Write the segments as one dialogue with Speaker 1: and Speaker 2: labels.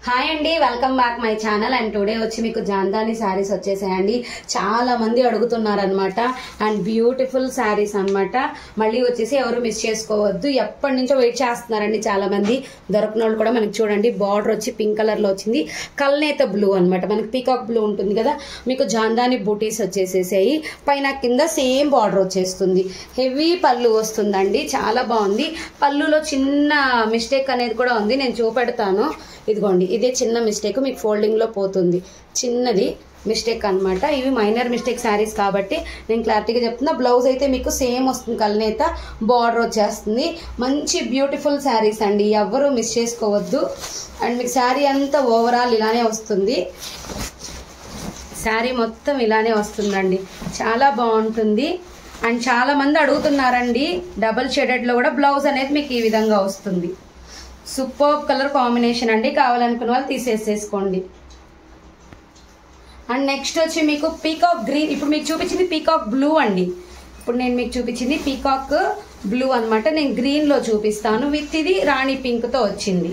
Speaker 1: hi అండి welcome back my channel and today వచ్చి మీకు జాందాని శారీస్ వచ్చేసాయండి చాలా మంది అడుగుతున్నారనమాట అండ్ బ్యూటిఫుల్ శారీస్ అన్నమాట మళ్ళీ వచ్చేసి ఎవరు మిస్ చేసుకోవద్దు ఎప్పటి నుంచో వెయిట్ చేస్తున్నారండి చాలా మంది దొరకని వాళ్ళు కూడా మనకి చూడండి బార్డర్ వచ్చి పింక్ కలర్ లో వచ్చింది కల్నేత బ్లూ అన్నమాట మనకి పీకాక్ బ్లూ ఉంటుంది కదా మీకు జాందాని బూటీస్ వచ్చేసేసాయి పైన కింద సేమ్ బార్డర్ వచ్చేస్తుంది హెవీ పళ్ళు వస్తుందండి చాలా బాగుంది పళ్ళులో చిన్న మిస్టేక్ అనేది కూడా ఉంది నేను చూపెడతాను ఇదిగోండి ఇదే చిన్న మిస్టేక్ మీకు ఫోల్డింగ్లో పోతుంది చిన్నది మిస్టేక్ అన్నమాట ఇవి మైనర్ మిస్టేక్ శారీస్ కాబట్టి నేను క్లారిటీగా చెప్తున్నా బ్లౌజ్ అయితే మీకు సేమ్ వస్తుంది కల్నేత బార్డర్ వచ్చేస్తుంది మంచి బ్యూటిఫుల్ శారీస్ అండి ఎవ్వరూ మిస్ చేసుకోవద్దు అండ్ మీకు శారీ అంతా ఓవరాల్ ఇలానే వస్తుంది శారీ మొత్తం ఇలానే వస్తుందండి చాలా బాగుంటుంది అండ్ చాలా మంది అడుగుతున్నారండి డబల్ షేడెడ్లో కూడా బ్లౌజ్ అనేది మీకు ఈ విధంగా వస్తుంది సూపర్ కలర్ కాంబినేషన్ అండి కావాలనుకున్న వాళ్ళు తీసేసేసుకోండి అండ్ నెక్స్ట్ వచ్చి మీకు పీకాక్ గ్రీన్ ఇప్పుడు మీకు చూపించింది పీకాక్ బ్లూ అండి ఇప్పుడు నేను మీకు చూపించింది పీకాక్ బ్లూ అన్నమాట నేను గ్రీన్లో చూపిస్తాను విత్ ఇది రాణి పింక్తో వచ్చింది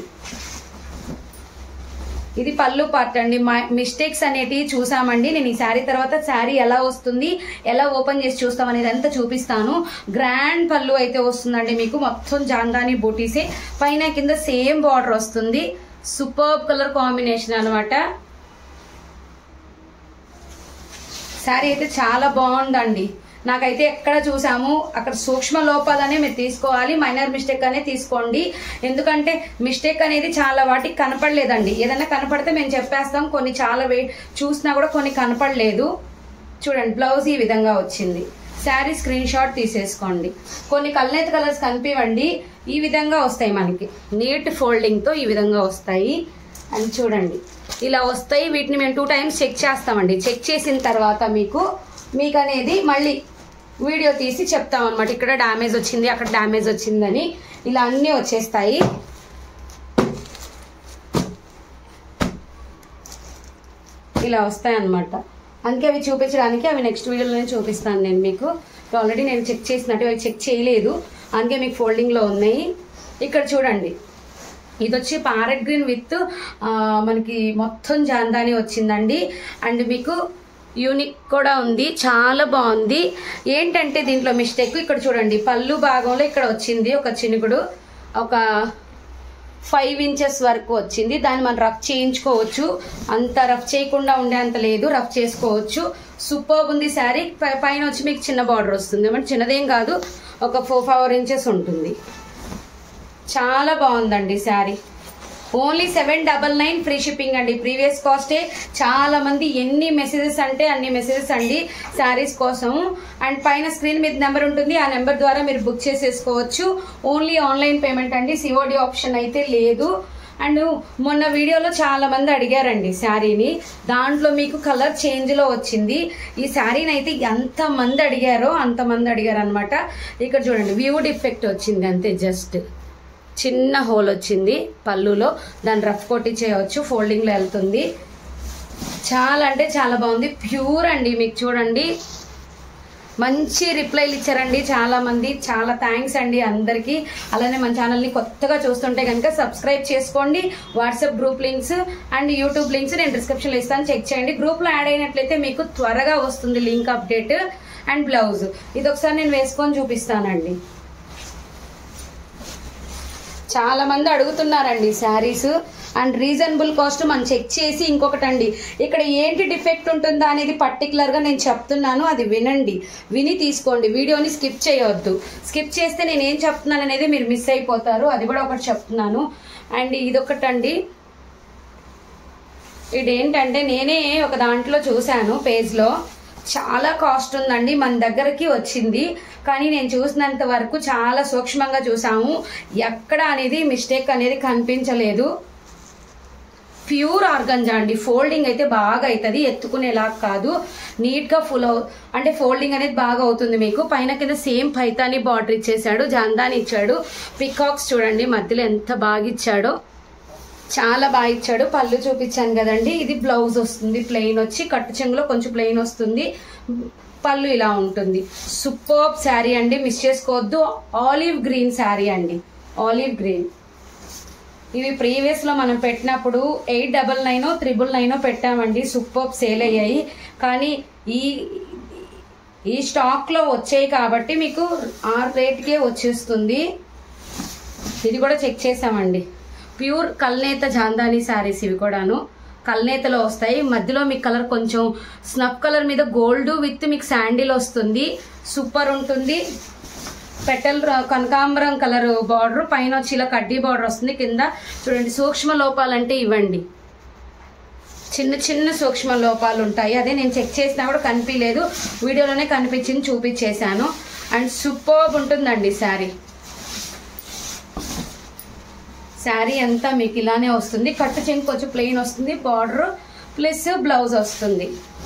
Speaker 1: ఇది పళ్ళు పార్ట్ అండి మిస్టేక్స్ అనేటివి చూసామండి నేను ఈ శారీ తర్వాత శారీ ఎలా వస్తుంది ఎలా ఓపెన్ చేసి చూస్తాం అనేది అంతా చూపిస్తాను గ్రాండ్ పళ్ళు అయితే వస్తుందండి మీకు మొత్తం జాందాని బూటీసే పైన కింద సేమ్ బార్డర్ వస్తుంది సూపర్ కలర్ కాంబినేషన్ అనమాట శారీ అయితే చాలా బాగుందండి నాకైతే ఎక్కడ చూసాము అక్కడ సూక్ష్మ లోపాలనే మీరు తీసుకోవాలి మైనర్ మిస్టేక్ అనే తీసుకోండి ఎందుకంటే మిస్టేక్ అనేది చాలా వాటికి కనపడలేదండి ఏదైనా కనపడితే మేము చెప్పేస్తాం కొన్ని చాలా వే చూసినా కూడా కొన్ని కనపడలేదు చూడండి బ్లౌజ్ ఈ విధంగా వచ్చింది శారీ స్క్రీన్ షాట్ తీసేసుకోండి కొన్ని కల్నేత కలర్స్ కనిపివ్వండి ఈ విధంగా వస్తాయి మనకి నీట్ ఫోల్డింగ్తో ఈ విధంగా వస్తాయి అని చూడండి ఇలా వస్తాయి వీటిని మేము టూ టైమ్స్ చెక్ చేస్తామండి చెక్ చేసిన తర్వాత మీకు మీకు అనేది మళ్ళీ వీడియో తీసి చెప్తాం అనమాట ఇక్కడ డ్యామేజ్ వచ్చింది అక్కడ డ్యామేజ్ వచ్చిందని ఇలా అన్నీ వచ్చేస్తాయి ఇలా వస్తాయి అనమాట అందుకే అవి చూపించడానికి అవి నెక్స్ట్ వీడియోలోనే చూపిస్తాను నేను మీకు ఆల్రెడీ నేను చెక్ చేసినట్టు అవి చెక్ చేయలేదు అందుకే మీకు ఫోల్డింగ్లో ఉన్నాయి ఇక్కడ చూడండి ఇది వచ్చి పారెట్ గ్రీన్ విత్ మనకి మొత్తం జాందాని వచ్చిందండి అండ్ మీకు యూనిక్ కూడా ఉంది చాలా బాగుంది ఏంటంటే దీంట్లో మిస్టేక్ ఇక్కడ చూడండి పళ్ళు భాగంలో ఇక్కడ వచ్చింది ఒక చినుకుడు ఒక ఫైవ్ ఇంచెస్ వరకు వచ్చింది దాన్ని మనం రఫ్ చేయించుకోవచ్చు అంత రఫ్ చేయకుండా ఉండే అంత లేదు రఫ్ చేసుకోవచ్చు సూపర్ ఉంది శారీ పైన వచ్చి మీకు చిన్న బార్డర్ వస్తుంది అంటే చిన్నదేం కాదు ఒక ఫోర్ ఫోర్ ఇంచెస్ ఉంటుంది చాలా బాగుందండి sari only seven double nine free shipping అండి ప్రీవియస్ కాస్టే చాలా మంది ఎన్ని మెసేజెస్ అంటే అన్ని మెసేజెస్ అండి శారీస్ కోసం అండ్ పైన స్క్రీన్ మీద నెంబర్ ఉంటుంది ఆ నెంబర్ ద్వారా మీరు బుక్ చేసేసుకోవచ్చు ఓన్లీ ఆన్లైన్ పేమెంట్ అండి సిఓడి ఆప్షన్ అయితే లేదు అండ్ మొన్న వీడియోలో చాలా మంది అడిగారండి శారీని దాంట్లో మీకు కలర్ చేంజ్లో వచ్చింది ఈ శారీని అయితే ఎంత మంది అడిగారో అంతమంది అడిగారు అనమాట ఇక్కడ చూడండి వ్యూ డిఫెక్ట్ వచ్చింది అంతే జస్ట్ చిన్న హోల్ వచ్చింది పళ్ళులో దాన్ని రఫ్ కొట్టి చేయవచ్చు ఫోల్డింగ్లో వెళ్తుంది చాలా అంటే చాలా బాగుంది ప్యూర్ అండి మీకు చూడండి మంచి రిప్లైలు ఇచ్చారండి చాలా మంది చాలా థ్యాంక్స్ అండి అందరికీ అలానే మన ఛానల్ని కొత్తగా చూస్తుంటే కనుక సబ్స్క్రైబ్ చేసుకోండి WhatsApp group links and YouTube links నేను డిస్క్రిప్షన్లో ఇస్తాను చెక్ చేయండి గ్రూప్లో యాడ్ అయినట్లయితే మీకు త్వరగా వస్తుంది లింక్ అప్డేట్ అండ్ బ్లౌజ్ ఇది ఒకసారి నేను వేసుకొని చూపిస్తానండి చాలా మంది అడుగుతున్నారండి శారీస్ అండ్ రీజనబుల్ కాస్ట్ మనం చెక్ చేసి ఇంకొకటి అండి ఇక్కడ ఏంటి డిఫెక్ట్ ఉంటుందా అనేది పర్టికులర్గా నేను చెప్తున్నాను అది వినండి విని తీసుకోండి వీడియోని స్కిప్ చేయవద్దు స్కిప్ చేస్తే నేను ఏం చెప్తున్నాను అనేది మీరు మిస్ అయిపోతారు అది కూడా ఒకటి చెప్తున్నాను అండ్ ఇదొకటండి ఇదేంటంటే నేనే ఒక దాంట్లో చూశాను పేజ్లో చాలా కాస్ట్ ఉందండి మన దగ్గరికి వచ్చింది కానీ నేను చూసినంత వరకు చాలా సూక్ష్మంగా చూసాము ఎక్కడ అనేది మిస్టేక్ అనేది కనిపించలేదు ప్యూర్ ఆర్గంజా అండి ఫోల్డింగ్ అయితే బాగా అవుతుంది ఎత్తుకునేలా కాదు నీట్గా ఫుల్ అవు అంటే ఫోల్డింగ్ అనేది బాగా అవుతుంది మీకు పైన కింద సేమ్ పైతాని బార్డర్ ఇచ్చేసాడు జాందాని ఇచ్చాడు పికాక్స్ చూడండి మధ్యలో ఎంత బాగా ఇచ్చాడో చాలా బాగా ఇచ్చాడు పళ్ళు చూపించాను కదండి ఇది బ్లౌజ్ వస్తుంది ప్లెయిన్ వచ్చి కట్టు చెంగులో కొంచెం ప్లెయిన్ వస్తుంది పళ్ళు ఇలా ఉంటుంది సూపర్ శారీ అండి మిస్ చేసుకోవద్దు ఆలివ్ గ్రీన్ శారీ అండి ఆలివ్ గ్రీన్ ఇవి ప్రీవియస్లో మనం పెట్టినప్పుడు eight double nine triple nine పెట్టామండి సూపర్ సేల్ అయ్యాయి కానీ ఈ ఈ స్టాక్లో వచ్చాయి కాబట్టి మీకు ఆ రేట్కే వచ్చేస్తుంది ఇది కూడా చెక్ చేసామండి ప్యూర్ కల్నేత జాందాని శారీస్ ఇవి కూడాను కల్నేతలో వస్తాయి మధ్యలో మీకు కలర్ కొంచెం స్నఫ్ కలర్ మీద గోల్డ్ విత్ మీకు శాండిల్ వస్తుంది సూపర్ ఉంటుంది పెటల్ ర- కనకాంబరం కలర్ బార్డర్ పైన వచ్చి ఇలా కడ్డీ బార్డర్ వస్తుంది కింద చూడండి సూక్ష్మ లోపాలంటే ఇవ్వండి చిన్న చిన్న సూక్ష్మ లోపాలు ఉంటాయి అదే నేను చెక్ చేసినా కూడా కనిపించలేదు వీడియోలోనే కనిపించింది చూపించేశాను అండ్ సూపర్ ఉంటుందండి శారీ శారీ అంతా మీకు ఇలానే వస్తుంది కట్టు చెంగు కొంచెం ప్లెయిన్ వస్తుంది బార్డర్ ప్లస్ బ్లౌజ్ వస్తుంది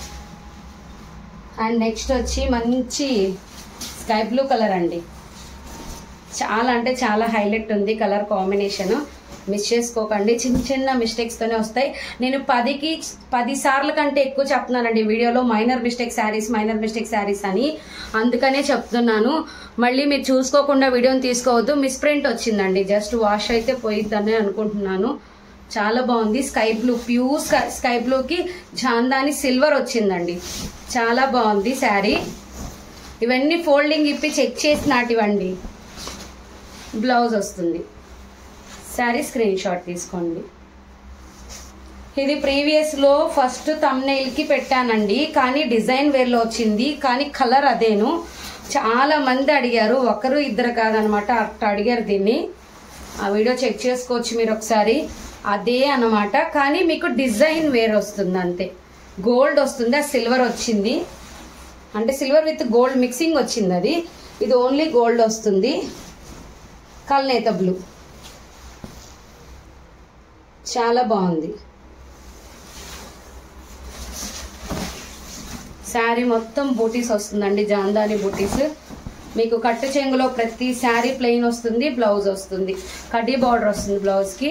Speaker 1: అండ్ నెక్స్ట్ వచ్చి మంచి స్కై బ్లూ కలర్ అండి చాలా అంటే చాలా హైలైట్ ఉంది కలర్ కాంబినేషన్ మిస్ చేసుకోకండి చిన్న చిన్న మిస్టేక్స్తోనే వస్తాయి నేను పదికి పది సార్ల కంటే ఎక్కువ చెప్తున్నానండి వీడియోలో minor mistake saris minor mistake saris అని అందుకనే చెప్తున్నాను మళ్ళీ మీరు చూసుకోకుండా వీడియోని తీసుకోవద్దు మిస్ప్రింట్ వచ్చిందండి జస్ట్ వాష్ అయితే పోయిద్దని అనుకుంటున్నాను చాలా బాగుంది sky blue pure sky sky బ్లూకి జాందాని సిల్వర్ వచ్చిందండి చాలా బాగుంది శారీ ఇవన్నీ ఫోల్డింగ్ ఇప్పి చెక్ చేసి నాటివండి బ్లౌజ్ వస్తుంది శారీ స్క్రీన్ షాట్ తీసుకోండి ఇది ప్రీవియస్లో ఫస్ట్ కి పెట్టానండి కానీ డిజైన్ వేర్లో వచ్చింది కానీ కలర్ అదేను చాలా మంది అడిగారు ఒకరు ఇద్దరు కాదనమాట అట్లా అడిగారు దీన్ని ఆ వీడియో చెక్ చేసుకోవచ్చు మీరు ఒకసారి అదే అన్నమాట కానీ మీకు డిజైన్ వేర్ వస్తుంది అంతే గోల్డ్ వస్తుంది ఆ సిల్వర్ వచ్చింది అంటే సిల్వర్ విత్ గోల్డ్ మిక్సింగ్ వచ్చింది అది ఇది ఓన్లీ గోల్డ్ వస్తుంది కల్నేత బ్లూ చాలా బాగుంది శారీ మొత్తం బూటీస్ వస్తుందండి జాందాని బూటీస్ మీకు కట్టు చెంగులో ప్రతి శారీ ప్లెయిన్ వస్తుంది బ్లౌజ్ వస్తుంది కడ్డీ బార్డర్ వస్తుంది బ్లౌజ్కి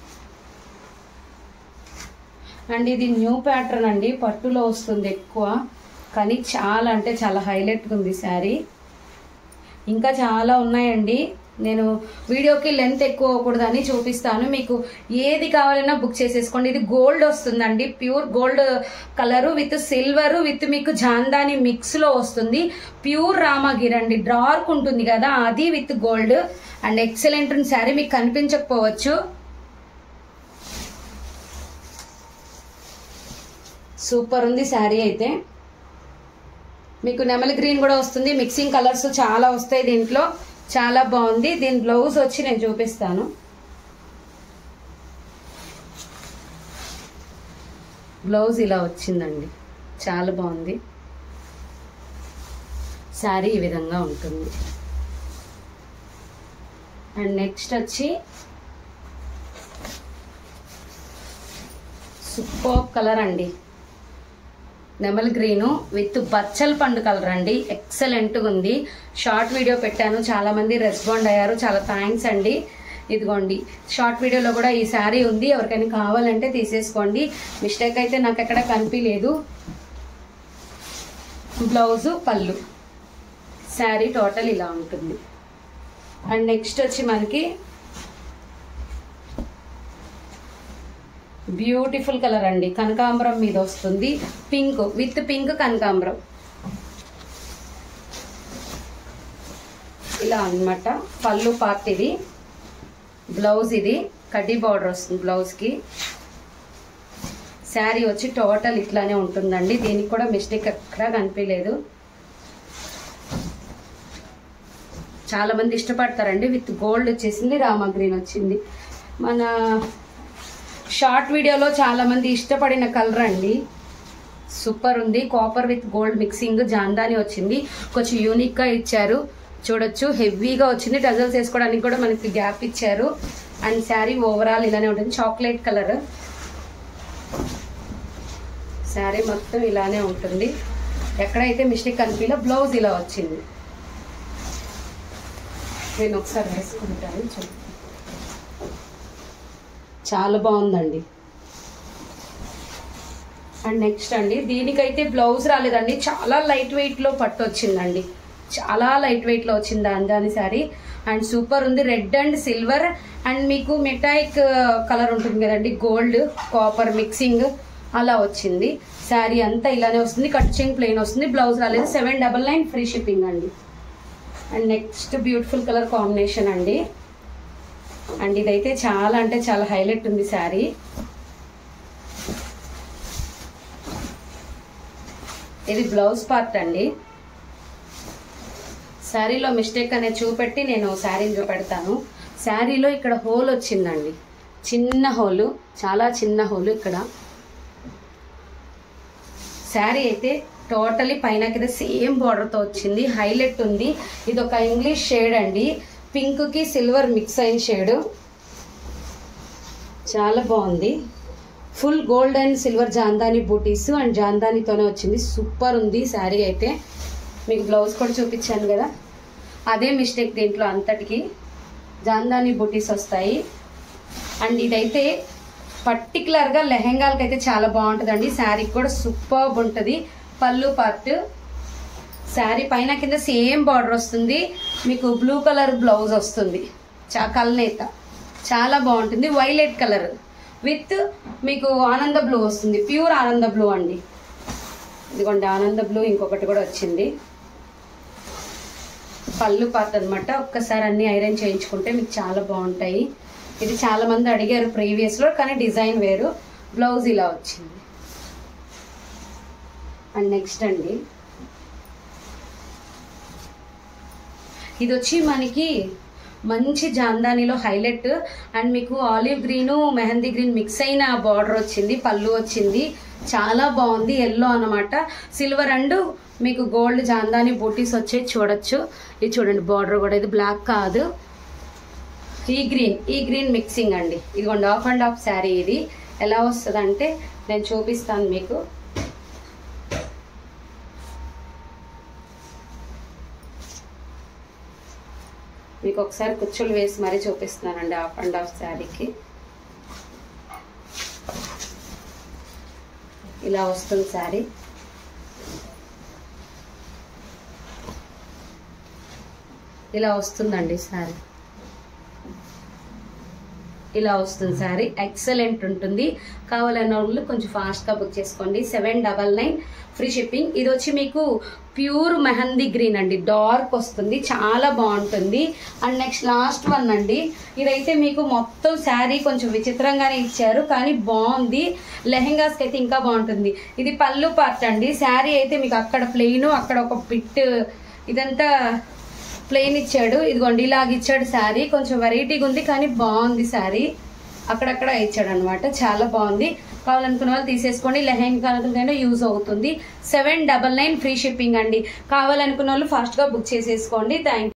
Speaker 1: అండ్ ఇది న్యూ ప్యాటర్న్ అండి పట్టులో వస్తుంది ఎక్కువ కానీ చాలా అంటే చాలా హైలైట్గా ఉంది శారీ ఇంకా చాలా ఉన్నాయండి నేను వీడియోకి లెంత్ ఎక్కువ అవ్వకూడదని చూపిస్తాను మీకు ఏది కావాలన్నా బుక్ చేసేసుకోండి ఇది గోల్డ్ వస్తుందండి pure gold colour with silver with మీకు జాందాని మిక్స్లో వస్తుంది ప్యూర్ రామగిర్ అండి డార్క్ ఉంటుంది కదా అది with gold and excellent sari మీకు కనిపించకపోవచ్చు సూపర్ ఉంది శారీ అయితే మీకు నెమలి గ్రీన్ కూడా వస్తుంది మిక్సింగ్ కలర్స్ చాలా వస్తాయి దీంట్లో చాలా బాగుంది దీని బ్లౌజ్ వచ్చి నేను చూపిస్తాను బ్లౌజ్ ఇలా వచ్చిందండి చాలా బాగుంది శారీ ఈ విధంగా ఉంటుంది అండ్ నెక్స్ట్ వచ్చి సూపర్ కలర్ అండి నెమల్ గ్రీను విత్ బచ్చల్ పండు కలర్ అండి ఎక్సలెంట్గా ఉంది షార్ట్ వీడియో పెట్టాను చాలా మంది రెస్పాండ్ అయ్యారు చాలా థ్యాంక్స్ అండి ఇదిగోండి షార్ట్ వీడియోలో కూడా ఈ శారీ ఉంది ఎవరికైనా కావాలంటే తీసేసుకోండి మిస్టేక్ అయితే నాకు ఎక్కడ కనిపించలేదు బ్లౌజు పళ్ళు శారీ టోటల్ ఇలా ఉంటుంది అండ్ నెక్స్ట్ వచ్చి మనకి బ్యూటిఫుల్ కలర్ అండి కనకాంబరం మీద వస్తుంది పింక్ విత్ పింక్ కనకాంబరం ఇలా అన్నమాట పళ్ళు పార్ట్ ఇది బ్లౌజ్ ఇది కడ్డీ బార్డర్ వస్తుంది బ్లౌజ్కి శారీ వచ్చి టోటల్ ఇట్లానే ఉంటుందండి దీనికి కూడా మిస్టేక్ ఎక్కడా కనిపించలేదు చాలా మంది ఇష్టపడతారండి విత్ గోల్డ్ వచ్చేసింది రామా గ్రీన్ వచ్చింది మన షార్ట్ వీడియోలో చాలా మంది ఇష్టపడిన కలర్ అండి సూపర్ ఉంది copper with gold mixing jamdani వచ్చింది కొంచెం యూనిక్ గా ఇచ్చారు చూడొచ్చు హెవీగా వచ్చింది డజల్స్ వేసుకోవడానికి కూడా మనకి గ్యాప్ ఇచ్చారు అండ్ శారీ ఓవరాల్ ఇలానే ఉంటుంది చాక్లెట్ కలర్ శారీ మొత్తం ఇలానే ఉంటుంది ఎక్కడైతే మిస్టేక్ కనిపించలో బ్లౌజ్ ఇలా వచ్చింది నేను ఒకసారి వేసుకుంటాను చూడండి చాలా బాగుందండి అండ్ నెక్స్ట్ అండి దీనికైతే బ్లౌజ్ రాలేదండి చాలా లైట్ వెయిట్లో పట్టు వచ్చిందండి చాలా లైట్ వెయిట్లో వచ్చింది దాని శారీ అండ్ సూపర్ ఉంది రెడ్ అండ్ సిల్వర్ అండ్ మీకు మెటాయిక్ కలర్ ఉంటుంది కదండి గోల్డ్ కాపర్ మిక్సింగ్ అలా వచ్చింది శారీ అంతా ఇలానే వస్తుంది కట్ చెంగ్ ప్లెయిన్ వస్తుంది బ్లౌజ్ రాలేదు seven double nine free shipping అండి and next beautiful colour combination అండి అండ్ ఇదైతే చాలా అంటే చాలా హైలైట్ ఉంది శారీ ఇది బ్లౌజ్ పార్ట్ అండి శారీలో మిస్టేక్ అనేది చూపెట్టి నేను శారీని చూపెడతాను శారీలో ఇక్కడ హోల్ వచ్చిందండి చిన్న హోలు చాలా చిన్న హోలు ఇక్కడ శారీ అయితే టోటలీ పైన కింద సేమ్ బార్డర్తో వచ్చింది హైలైట్ ఉంది ఇది ఒక ఇంగ్లీష్ షేడ్ అండి పింక్కి సిల్వర్ మిక్స్ అయిన షేడ్ చాలా బాగుంది full gold and silver jamdani బూటీస్ అండ్ జాందానితోనే వచ్చింది సూపర్ ఉంది శారీ అయితే మీకు బ్లౌజ్ కూడా చూపించాను కదా అదే మిస్టేక్ దీంట్లో అంతటికి జాందాని బూటీస్ వస్తాయి అండ్ ఇదైతే పర్టికులర్గా లెహెంగాలకి అయితే చాలా బాగుంటుందండి శారీ కూడా సూపర్ ఉంటుంది పళ్ళు పార్ట్ శారీ పైన కింద సేమ్ బార్డర్ వస్తుంది మీకు బ్లూ కలర్ బ్లౌజ్ వస్తుంది చా కల్నేత చాలా బాగుంటుంది వైలెట్ కలర్ విత్ మీకు ఆనంద బ్లూ వస్తుంది ప్యూర్ ఆనంద బ్లూ అండి ఇదిగోండి ఆనంద బ్లూ ఇంకొకటి కూడా వచ్చింది పళ్ళు పార్ట్ అనమాట ఒక్కసారి అన్ని ఐరన్ చేయించుకుంటే మీకు చాలా బాగుంటాయి ఇది చాలా మంది అడిగారు ప్రీవియస్లో కానీ డిజైన్ వేరు బ్లౌజ్ ఇలా వచ్చింది అండ్ నెక్స్ట్ అండి ఇది వచ్చి మనకి మంచి జాందానిలో హైలైట్ అండ్ మీకు olive green mehndi green mix అయిన బార్డర్ వచ్చింది పళ్ళు వచ్చింది చాలా బాగుంది ఎల్లో అన్నమాట సిల్వర్ అండ్ మీకు గోల్డ్ జాందాని బూటీస్ వచ్చే చూడొచ్చు ఇది చూడండి బార్డర్ కూడా ఇది బ్లాక్ కాదు ఈ గ్రీన్ ఈ గ్రీన్ మిక్సింగ్ అండి ఇదిగోండి ఆఫ్ అండ్ ఆఫ్ శారీ ఇది ఎలా వస్తుంది అంటే నేను చూపిస్తాను మీకు మీకు ఒకసారి కుచ్చులు వేసి మరీ చూపిస్తున్నానండి ఆఫ్ అండ్ ఆఫ్ శారీకి ఇలా వస్తుంది శారీ ఇలా వస్తుందండి శారీ ఇలా వస్తుంది శారీ ఎక్సలెంట్ ఉంటుంది కావాలన్న వాళ్ళు కొంచెం ఫాస్ట్గా బుక్ చేసుకోండి seven double nine free shipping ఇది వచ్చి మీకు ప్యూర్ మెహందీ గ్రీన్ అండి డార్క్ వస్తుంది చాలా బాగుంటుంది అండ్ నెక్స్ట్ లాస్ట్ వన్ అండి ఇదైతే మీకు మొత్తం శారీ కొంచెం విచిత్రంగానే ఇచ్చారు కానీ బాగుంది లెహెంగాస్కి అయితే ఇంకా బాగుంటుంది ఇది పళ్ళు పార్ట్ అండి శారీ అయితే మీకు అక్కడ ప్లెయిన్ అక్కడ ఒక పిట్ ఇదంతా ప్లెయిన్ ఇచ్చాడు ఇదిగోండి ఇలాగ ఇచ్చాడు శారీ కొంచెం వెరైటీగా ఉంది కానీ బాగుంది శారీ అక్కడక్కడ ఇచ్చాడు అనమాట చాలా బాగుంది కావాలనుకున్న వాళ్ళు తీసేసుకోండి లెహెంగాకైనా యూజ్ అవుతుంది seven double nine free shipping అండి కావాలనుకున్న వాళ్ళు ఫాస్ట్గా బుక్ చేసేసుకోండి థ్యాంక్